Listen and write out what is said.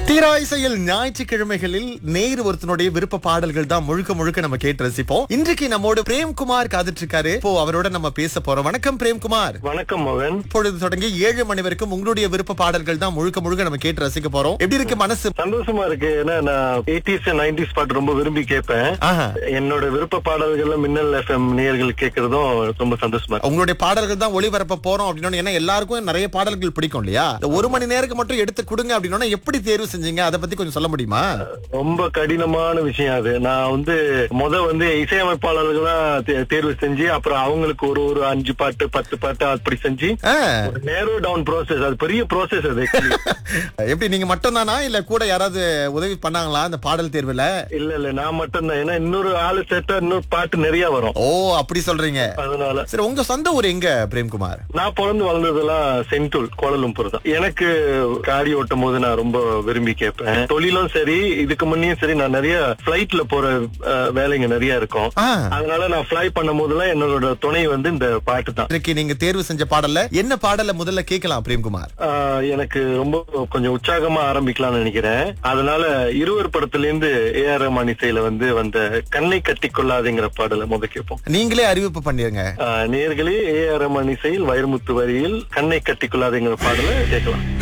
தீராயிசையில் ஞாயிற்றுக்கிழமைகளில் நேரு ஒருத்தனுடைய விருப்ப பாடல்கள் தான் முழுக்க முழுக்க நம்ம கேட்டு ரசிப்போம் இன்றைக்கு நம்மோடு பிரேம்குமார் காத்துட்டு இருக்காரு இப்போ அவரோட நம்ம பேச போறோம் வணக்கம் பிரேம்குமார் வணக்கம் மகன் இப்பொழுது தொடங்கி ஏழு மணி வரைக்கும் உங்களுடைய விருப்ப பாடல்கள் தான் முழுக்க முழுக்க நம்ம கேட்டு ரசிக்க போறோம் எப்படி இருக்கு மனசு சந்தோஷமா இருக்கு ஏன்னா நான் எயிட்டிஸ் நைன்டிஸ் பாட்டு ரொம்ப விரும்பி கேட்பேன் ஆஹா. என்னோட விருப்ப பாடல்கள்ல மின்னல் எஃப்எம் நேயர்கள் கேட்கறதும் ரொம்ப சந்தோஷமா இருக்கு உங்களுடைய பாடல்கள் தான் ஒளிபரப்ப போறோம் அப்படின்னு ஏன்னா எல்லாருக்கும் நிறைய பாடல்கள் பிடிக்கும் இல்லையா இந்த ஒரு மணி நேரத்துக்கு மட்டும் எடுத்து கொடுங்க அப்படின்னா எப்படி தேர்வு செஞ்சீங்க அதை பத்தி கொஞ்சம் சொல்ல முடியுமா ரொம்ப கடினமான விஷயம் அது நான் வந்து முத வந்து இசையமைப்பாளர்களா தே- தேர்வு செஞ்சு அப்புறம் அவங்களுக்கு ஒரு ஒரு அஞ்சு பாட்டு பத்து பாட்டு அப்படி செஞ்சு ஆ. நேரோ டவுன் ப்ரோசஸ் அது பெரிய ப்ரோசஸ் அது actually. எப்படி நீங்க மட்டும் தானா இல்ல கூட யாராவது உதவி பண்ணாங்களா இந்த பாடல் தேர்வுல இல்ல இல்ல நான் மட்டும் தான் ஏன்னா இன்னொரு ஆளு சேர்த்தா இன்னொரு பாட்டு நிறைய வரும் ஓ அப்படி சொல்றீங்க அதனால சரி உங்க சொந்த ஊர் எங்க பிரேம்குமார் நான் பிறந்து வளர்ந்ததெல்லாம் சென்டூல் கோலலும்பூர் தான் எனக்கு காடி ஓட்டும் போது நான் ரொம்ப விரும்பி கேட்பேன் தொழிலும் சரி இதுக்கு முன்னையும் சரி நான் நிறைய பிளைட்ல போற அஹ், வேலைங்க நிறைய இருக்கும் ஆ. அதனால நான் ஃபிளை பண்ணும் போதெல்லாம் என்னோட துணை வந்து இந்த பாட்டு தான் இன்றைக்கு நீங்க தேர்வு செஞ்ச பாடல்ல என்ன பாடல முதல்ல கேட்கலாம் பிரேம்குமார் ஆஹ், எனக்கு ரொம்ப கொஞ்சம் உற்சாகமா ஆரம்பிக்கலாம்னு நினைக்கிறேன் அதனால இருவர் படத்துல இருந்து ஏ ஆர் ரஹ்மான் இசையில வந்து வந்த கண்ணை கட்டி கொள்ளாதேங்கிற பாடலை முத கேட்போம் நீங்களே அறிவிப்பு பண்ணிருங்க ஆஹ், நேர்களே ஏ ஆர் ரஹ்மான் இசையில் வைரமுத்து வரியில் கண்ணை கட்டி கொள்ளாதேங்கிற பாடலை கேட்கலாம்